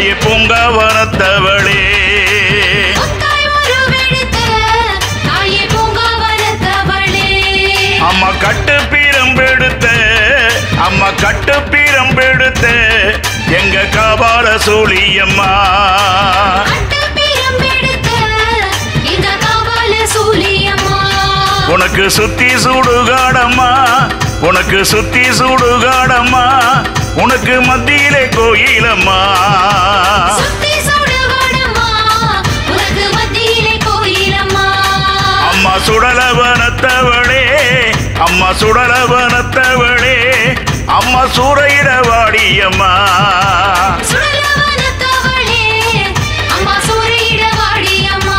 தாயே பூங்காவனத்தவளே முத்தாய் உருவெடுத்த தாயே பூங்காவனத்தவளே. அம்மா கட்டு பீரம்பெடுத்த அம்மா கட்டு பீரம்பெடுத்த எங்க காபால சூழியம்மா கட்டுப் பிரம்பெடுத்த எங்க காவல சூலியம்மா. உனக்கு சுத்தி சுடுகாடம்மா உனக்கு சுத்தி சுடுகாடம்மா உனக்கு மத்தியிலே கோயிலம்மா சுத்தி சுடுகாடம்மா, உனக்கு மத்தியிலே கோயிலம்மா. அம்மா சுடலவனத்தவளே அம்மா சுடலவனத்தவளே அம்மா சூறையிடவாடியம்மா சுடலவனத்தவளே, அம்மா சூறையிடவாடியம்மா.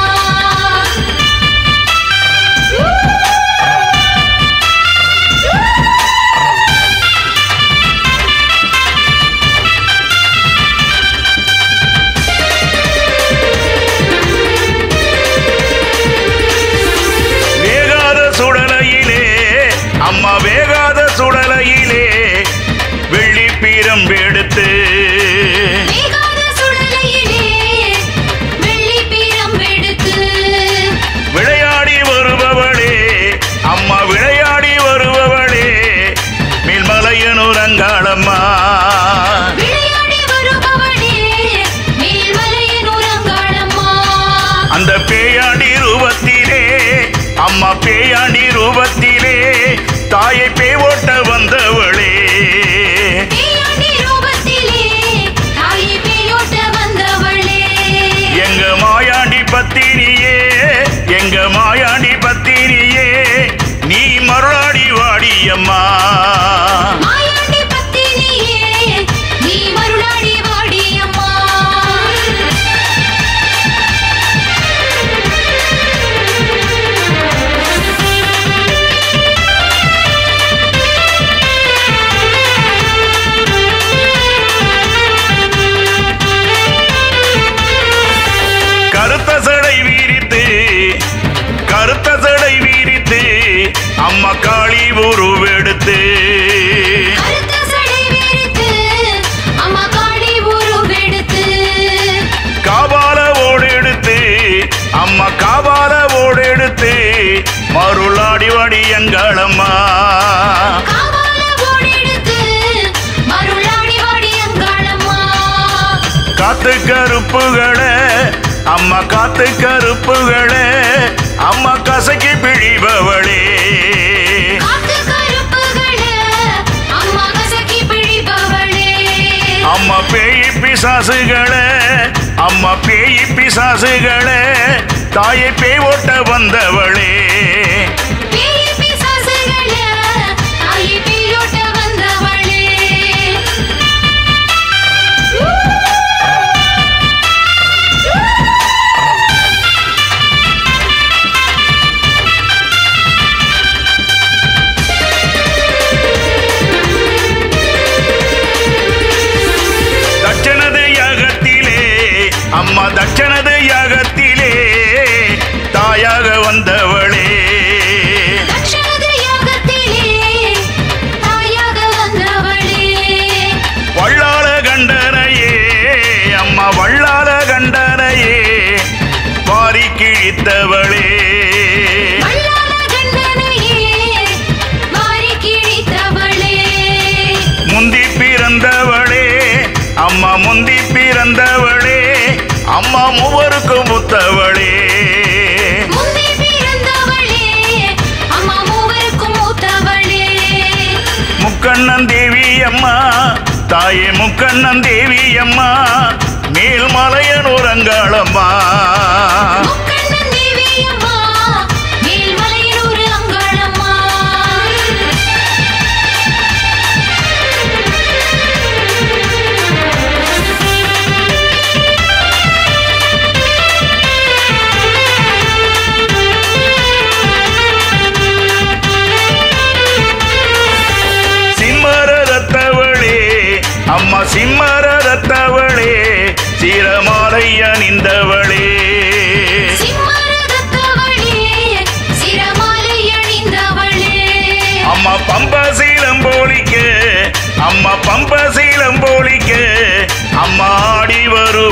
வேகாத சுடலையிலே அம்மா வேகாத சுடலையிலே வெள்ளி பீரம் எடுத்து வேகாத சுடலையிலே வெள்ளி பிரம்பெடுத்து விளையாடி வருபவளே அம்மா விளையாடி வருபவளே மேல்மலையனூர் அங்காளம்மா விளையாடி வருபவளே மேல்மலையின் உரங்காளம்மா அந்த பேயாண்டி ரூபத்திலே அம்மா பேயாண்டி ரூபத்திலே தாயை பேவோட்ட வந்தவளே பேயாண்டி ரூபத்திலே தாயை பேயோட்ட வந்தவளே எங்க மாயாண்டி பத்தினியே எங்க மாயாண்டி பத்தினியே நீ மருளாடி வாடியம்மா மாயாண்டி பத்தினியே நீ மருளாடி வாடியம்மா கருத்த சடை வீரித்து கருத்த சடை வீரித்து அம்மா காளி உருவெடுத்து கருத்த சடை வெறுத்து அம்மா காளி உருவெடுத்து காபால ஓடெடுத்து அம்மா காபால ஓடெடுத்து மருளாடி வாடி எங்களம்மா காவால ஓடெடுத்து மருளாடி வாடியங்காளம்மா காத்து கருப்புகளே அம்மா காத்து கருப்புகளே அம்மா கசக்கி பிழிபவளே காத்து கருப்புகளே அம்மா கசக்கி பிழிபவளே அம்மா பேய் பிசாசுகளே அம்மா பேய் பிசாசுகளே தாயை பேய் ஓட்ட வந்தவளே பேய் பிசாசுகளே தாயை பேயோட்ட வந்தவளே தட்சணது யாகத்திலே அம்மா தட்சணது யாகத்திலே தாயாக வந்தவளே தட்சணது யாகத்திலே தாயாக வந்தவளே வள்ளாள கண்டனையே அம்மா வள்ளாள கண்டனையே வாரி கிழித்தவளே வல்லாள கண்டனையே மாறி கிழித்தவளே முந்தி பிறந்தவளே அம்மா முந்தி பிறந்தவளே அம்மா மூவருக்கு முத்தவளே முந்தி பிறந்தவளே அம்மா மூவருக்கும் மூத்தவளே முக்கண்ணன் தேவி அம்மா தாயே முக்கண்ணன் தேவி அம்மா மேல்மலையனூர் அங்காளம்மா முக்கண்ணன் தேவி அம்மா மேல்மலையனூர் அங்காளம்மா சிம்மரத்தவளே அம்மா சிம்மரத்தவளே சிரமாலை அணிந்தவளே சிம்மரதத்தவளே சிரமாலை அணிந்தவளே அம்மா பம்ப சீலம்போலிக்க அம்மா பம்ப சீலம்போலிக்க அம்மா ஆடி வரு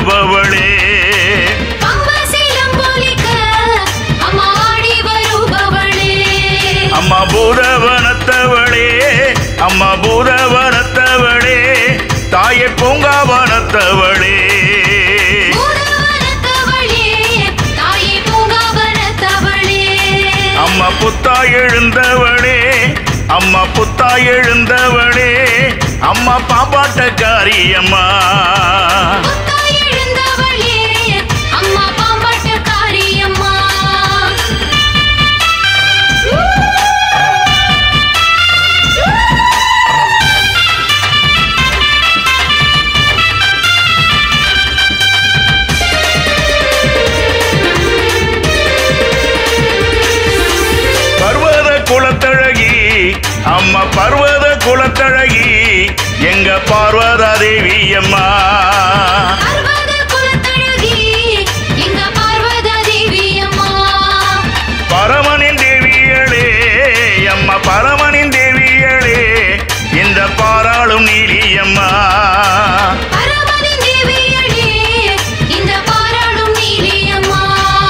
பூங்காவனத்தவளே பூதவனத்தவளே, தாயே பூங்காவனத்தவளே. அம்மா புத்தாய் எழுந்தவளே அம்மா புத்தாய் எழுந்தவளே அம்மா பாப்பாட்டக்காரி அம்மா புத்தாய் எழுந்தவளே, அம்மா பாம்பாட்டக்காரி அம்மா. பர்வத குலத்தழகி அம்மா பர்வத குலத்தழகி எங்க பார்வதா தேவி அம்மா பர்வத குலத்தழகி, எங்க பார்வதா தேவி அம்மா. பரமனின் தேவியளே அம்மா பரமனின் தேவியளே இந்த பாராளும் நீலியம்மா பரமனின் தேவியளே, இந்த பாராளும் நீலி அம்மா.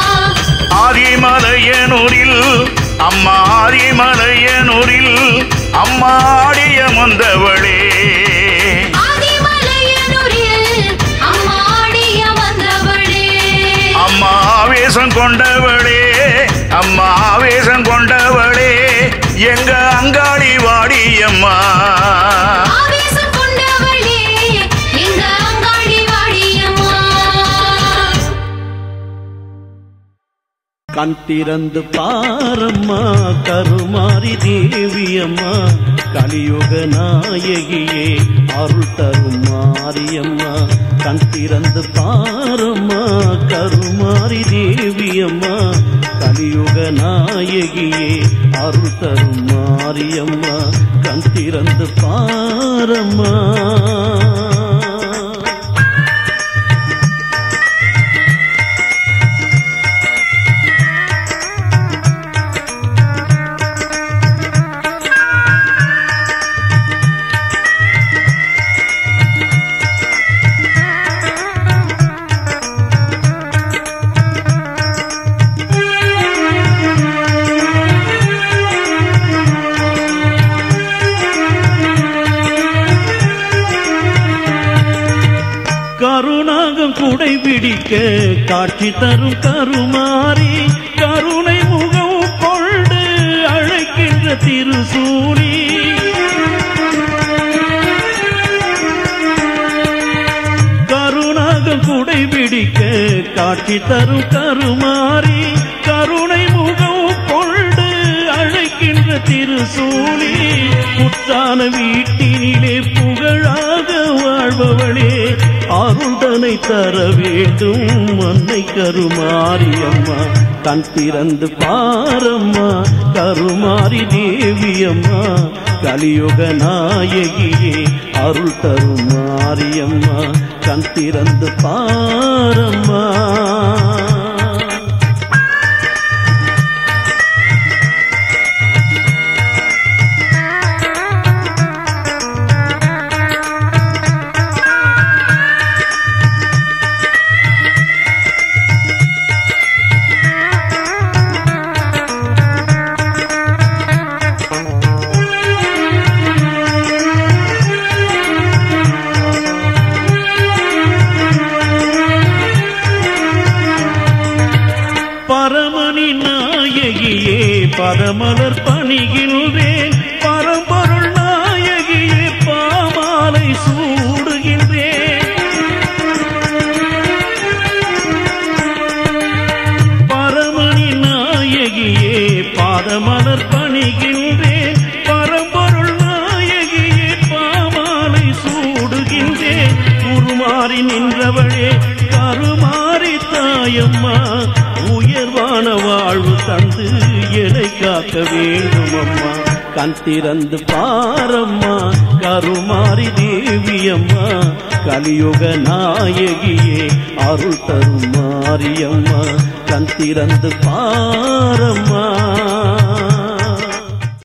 ஆதிமலையனூரில் அம்மா ஆதிமலையனூரில் அம்மா ஆடிய வந்தவளே ஆதிமலையனூரில் அம்மா ஆடிய வந்தவளே. அம்மா ஆவேசம் கொண்டவளே அம்மா ஆவேசம் கொண்டவளே எங்க அங்காளி வாடியம்மா ஆவேசம் கொண்டவளே, எங்க அங்காளி வாடியம்மா. கண் திறந்து பாரம்மா கருமாரி தேவியம்மா கலியுக நாயகியே அருள் தரும் மாரியம்மா கண் திறந்து பாரம்மா கருமாரி தேவியம்மா கலியுக நாயகியே அருள் தரும் மாரியம்மா கண் திறந்து பாரம்மா கருணாகம் குடை பிடிக்க காட்சி தரும் கருமாறி கருணை முகம் கொண்டு அழைக்கின்ற திருசூலி கருணாகம் குடை பிடிக்க காட்சி தரும் கருமாறி கருணை முகம் கொண்டு அழைக்கின்ற திருசூலி புத்தான வீட்டினிலே புகழாக வாழ்பவளே அருள்தனை தர வேண்டும் அன்னை கருமாரியம்மா கண் திறந்து பாரம்மா கருமாரி தேவியம்மா கலியுக நாயகியே அருள் தரும் மாரியம்மா கண் திறந்து பாரம்மா பரமணி நாயகியே பரமலர் பணிகின்றேன் பரம்பொருள் நாயகியே பாமாலை சூடுகின்றேன் பரமணி நாயகியே பாதமலர் பணிகின்றேன் பரம்பொருள் நாயகியே பாமாலை சூடுகின்றேன் உருமாறி நின்றவளே கருமாறி தாயம்மா உயர்வான வாழ்வு தந்து என்னை காக்க வேண்டும் அம்மா கண் திறந்து பாரம்மா கருமாரி தேவியம்மா கலியுக நாயகியே அருள் தரும் மாரியம்மா கண் திறந்து பாரம்மா